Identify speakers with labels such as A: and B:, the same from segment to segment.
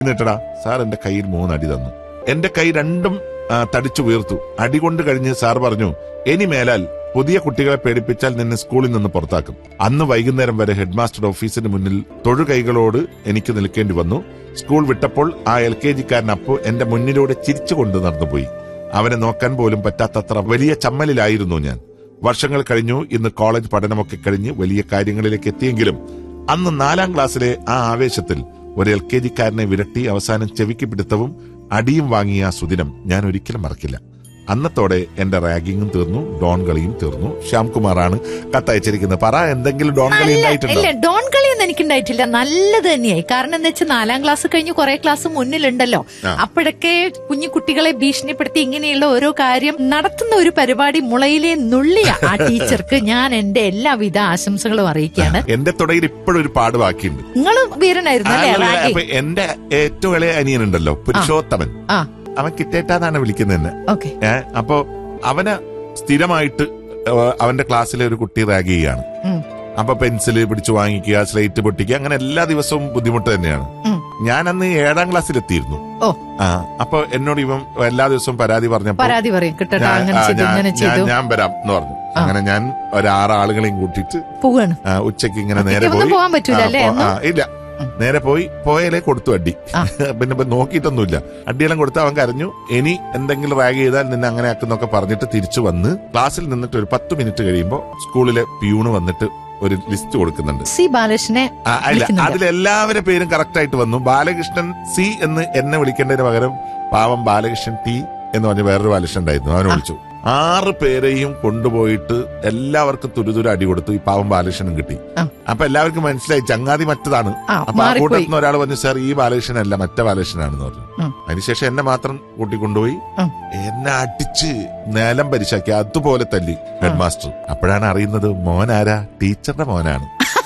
A: എന്നിട്ടടാ sir എന്റെ കയ്യിൽ മൂന്നടി തന്നു എന്റെ കൈ രണ്ടും ആ, തടിച്ചു വീർത്തു അടി കൊണ്ട് കഴിഞ്ഞ് സാർ പറഞ്ഞു ഇനി മേലാൽ പുതിയ കുട്ടികളെ പേടിപ്പിച്ചാൽ നിന്നെ സ്കൂളിൽ നിന്ന് പുറത്താക്കും അന്ന് വൈകുന്നേരം വരെ ഹെഡ് മാസ്റ്റർ ഓഫീസിന് മുന്നിൽ തൊഴുകൈകളോട് എനിക്ക് നിൽക്കേണ്ടി വന്നു സ്കൂൾ വിട്ടപ്പോൾ ആ എൽ കെ ജിക്കാരൻ അപ്പോ എന്റെ മുന്നിലൂടെ ചിരിച്ചുകൊണ്ട് നടന്നുപോയി അവനെ നോക്കാൻ പോലും പറ്റാത്തത്ര വലിയ ചമ്മലിലായിരുന്നു ഞാൻ വർഷങ്ങൾ കഴിഞ്ഞു ഇന്ന് കോളേജ് പഠനമൊക്കെ കഴിഞ്ഞ് വലിയ കാര്യങ്ങളിലേക്ക് എത്തിയെങ്കിലും അന്ന് നാലാം ക്ലാസ്സിലെ ആ ആവേശത്തിൽ ഒരു എൽ കെ ജിക്കാരനെ വിരട്ടി അവസാനം ചെവിക്ക് പിടുത്തവും അടിയും വാങ്ങിയ ആ സുദിനം ഞാൻ ഒരിക്കലും മറക്കില്ല അന്നത്തോടെ എന്റെ റാഗിങ്ങും തീർന്നു ഡോൺ കളിയും തീർന്നു ശ്യാംകുമാറാണ് കത്തയച്ചിരിക്കുന്നത് പറ എന്തെങ്കിലും ഡോൺ കളി ഉണ്ടായിട്ടുണ്ടോ
B: ഇല്ല ഡോൺ കളിയൊന്നും എനിക്കുണ്ടായിട്ടില്ല നല്ലത് തന്നെയായി കാരണം എന്താ വെച്ചാൽ നാലാം ക്ലാസ് കഴിഞ്ഞ് കുറെ ക്ലാസ് മുന്നിലുണ്ടല്ലോ
A: ആ.
B: അപ്പോഴൊക്കെ കുഞ്ഞു കുട്ടികളെ ഭീഷണിപ്പെടുത്തി ഇങ്ങനെയുള്ള ഓരോ കാര്യം നടത്തുന്ന ഒരു പരിപാടി മുളയിലെ നുള്ളിയ ആ ടീച്ചർക്ക് ഞാൻ എന്റെ എല്ലാവിധ ആശംസകളും അറിയിക്കുകയാണ്
A: എന്റെ തുടയിൽ ഇപ്പോഴും ഒരു പാട് ബാക്കിയുണ്ട്
B: നിങ്ങളും വീരനായിരുന്നു അല്ലേ
A: ആ,
B: റാഗി
A: അപ്പൊ എന്റെ ഏറ്റവും ഇളയ അനിയനുണ്ടല്ലോ പുരുഷോത്തമൻ
B: ആ
A: അവൻ കിട്ടേട്ടാന്നാണ് വിളിക്കുന്നത് എന്നെ
B: ഓക്കെ
A: ഏ അപ്പോ അവന് സ്ഥിരമായിട്ട് ഏഹ്, അവന്റെ ക്ലാസ്സിലെ ഒരു കുട്ടി റാഗ് ചെയ്യാണ് അപ്പൊ പെൻസില് പിടിച്ചു വാങ്ങിക്കുക സ്ലേറ്റ് പൊട്ടിക്കുക അങ്ങനെ എല്ലാ ദിവസവും ബുദ്ധിമുട്ട് തന്നെയാണ് ഞാൻ അന്ന് ഏഴാം ക്ലാസ്സിലെത്തിയിരുന്നു
B: ഓ
A: ആ അപ്പൊ എന്നോട് ഇവൻ എല്ലാ ദിവസവും പരാതി പറഞ്ഞപ്പോ
B: പരാതി പറയും കിട്ടട്ടെ
A: ഞാൻ-
B: അങ്ങനെ
A: ആ,
B: ചെയ്തു
A: ഞാൻ-
B: ഇങ്ങനെ
A: ഞാൻ-
B: ചെയ്തു
A: ഞാൻ വരാം എന്ന് പറഞ്ഞു അങ്ങനെ ഞാൻ ഒരാറ് ആളുകളെയും കൂട്ടിയിട്ട്
B: പോവാണ്
A: ആ, ഉച്ചയ്ക്ക് ഇങ്ങനെ നേരെ
B: ഒറ്റയ്ക്ക്
A: പോയി
B: ഒന്നും പോകാൻ പറ്റൂല
A: ആ,
B: അല്ലേ
A: പോ-
B: അന്ന്?
A: ആ, ഇല്ല നേരെ പോയി പോയാലേ കൊടുത്തു അടി പിന്നെ ഇപ്പൊ നോക്കിയിട്ടൊന്നുമില്ല അടിയെല്ലാം കൊടുത്ത് അവൻ കരഞ്ഞു ഇനി എന്തെങ്കിലും റാഗ് ചെയ്താൽ നിന്നെ അങ്ങനെ ആക്കുന്നൊക്കെ പറഞ്ഞിട്ട് തിരിച്ചു വന്ന് ക്ലാസ്സിൽ നിന്നിട്ട് ഒരു പത്ത് മിനിറ്റ് കഴിയുമ്പോൾ സ്കൂളിലെ പ്യൂണ് വന്നിട്ട് ഒരു ലിസ്റ്റ് കൊടുക്കുന്നുണ്ട്
B: സി ബാലകൃഷ്ണനെ
A: ആ, അല്ല
B: വിളിക്കുന്നുണ്ട്.
A: അതിലെല്ലാവരുടെ പേരും കറക്റ്റ് ആയിട്ട് വന്നു ബാലകൃഷ്ണൻ സി എന്ന് എന്നെ വിളിക്കേണ്ടതിന് പകരം പാവം ബാലകൃഷ്ണൻ ടി എന്ന് പറഞ്ഞ വേറൊരു ബാലകൃഷ്ണൻ ഉണ്ടായിരുന്നു അവനെ വിളിച്ചു ആറ് പേരെയും കൊണ്ടുപോയിട്ട് എല്ലാവർക്കും തുരുതുര അടി കൊടുത്തു ഈ പാവം ബാലകൃഷ്ണനും കിട്ടി
B: ആ.
A: അപ്പൊ എല്ലാവർക്കും മനസ്സിലായി ചങ്ങാതി മറ്റതാണ്
B: ആ,
A: അപ്പൊ ആ
B: മാറിപ്പോയി.
A: കൂട്ടത്തിൽ നിന്ന് ഒരാൾ പറഞ്ഞു സാർ ഈ ബാലകൃഷ്ണനല്ല മറ്റേ ബാലകൃഷ്ണനാണെന്ന് പറഞ്ഞു
B: ഉം.
A: അതിനുശേഷം എന്നെ മാത്രം കൂട്ടിക്കൊണ്ടുപോയി
B: ഉം.
A: എന്നെ അടിച്ച് നേലം പരിശാക്കി അതുപോലെ തല്ലി ഹെഡ് മാസ്റ്റർ അപ്പോഴാണ് അറിയുന്നത് മോനാരാ ടീച്ചറുടെ മോനാണ്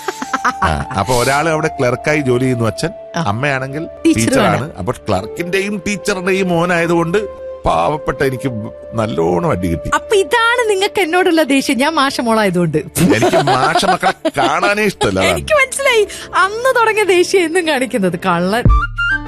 A: ആ, അപ്പൊ ഒരാൾ അവിടെ ക്ലർക്കായി ജോലി ചെയ്യുന്നു അച്ഛൻ അമ്മയാണെങ്കിൽ
B: ടീച്ചറുമാണ്.
A: ടീച്ചറാണ് അപ്പൊ ക്ലർക്കിന്റെയും ടീച്ചറുടെയും മോനായതുകൊണ്ട് പാവപ്പെട്ട എനിക്ക് നല്ലോണം അടി കിട്ടി
B: അപ്പൊ ഇതാണ് നിങ്ങൾക്ക് എന്നോടുള്ള ദേഷ്യം ഞാൻ മാഷമോളായതുകൊണ്ട്
A: എനിക്ക് മാഷ മക്കളെ കാണാനേ ഇഷ്ടമല്ല അതാണ്.
B: എനിക്ക് മനസ്സിലായി അന്ന് തുടങ്ങിയ ദേഷ്യം എന്നും കാണിക്കുന്നത് കള്ളൻ